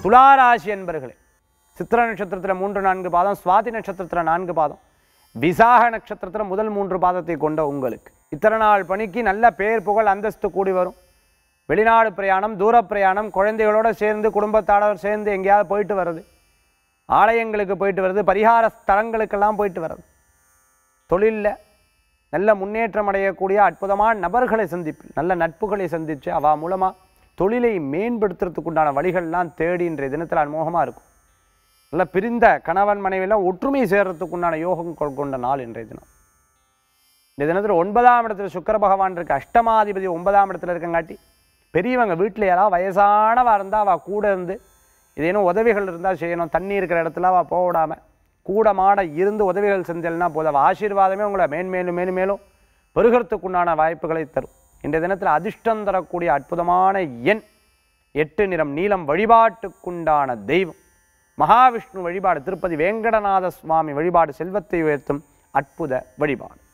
துளாராசி என்பர்களே சித்திர நட்சத்திரத்தில் மூன்று நான்கு பாதம் சுவாதி நட்சத்திரத்தில் நான்கு பாதம் விசாக நட்சத்திரத்தில் முதல் மூன்று பாதத்தை கொண்ட உங்களுக்கு இத்தனை நாள் பணிக்கு நல்ல பேர் புகழ் அந்தஸ்து கூடி வரும் வெளிநாடு பிரயாணம் தூர பிரயாணம் குழந்தைகளோட சேர்ந்து குடும்பத்தாரோட சேர்ந்து எங்கேயாவது போயிட்டு வர்றது ஆலயங்களுக்கு போயிட்டு வர்றது பரிகார ஸ்தலங்களுக்கெல்லாம் போயிட்டு வர்றது தொழிலில் நல்ல முன்னேற்றம் அடையக்கூடிய அற்புதமான நபர்களை சந்திப்பு நல்ல நட்புகளை சந்தித்து அவ மூலமாக தொழிலை மேம்படுத்துறதுக்கு உண்டான வழிகள்லாம் தேடி இன்றைய தினத்தில் அமோகமாக இருக்கும் நல்ல பிரிந்த கணவன் மனைவியெல்லாம் ஒற்றுமை சேர்றதுக்கு உண்டான யோகம் கொ- கொண்ட நாள் இன்றைய தினம் இந்த தினத்தில் ஒன்பதாம் இடத்துல சுக்கிர பகவான் இருக்கு அஷ்டமாதிபதி ஒன்பதாம் இடத்துல இருக்கங்காட்டி பெரியவங்க வீட்டில் யாராவது வயசானவா இருந்தால் அவள் கூட இருந்து ஏதேனும் உதவிகள் இருந்தால் செய்யணும் தண்ணி இருக்கிற இடத்துல அவள் போக விடாம கூட மாட இருந்து உதவிகள் செஞ்சல்னா போதும் அவள் ஆசீர்வாதமே உங்களை மேன்மேலும் மேலும் மேலும் பெருகிறதுக்குண்டான வாய்ப்புகளை தரும் இந்த தினத்தில் அதிர்ஷ்டம் தரக்கூடிய அற்புதமான எண் எட்டு நிறம் நீலம் வழிபாட்டுக்குண்டான தெய்வம் மகாவிஷ்ணு வழிபாடு திருப்பதி வேங்கடநாத சுவாமி வழிபாடு செல்வத்தை உயர்த்தும் அற்புத வழிபாடு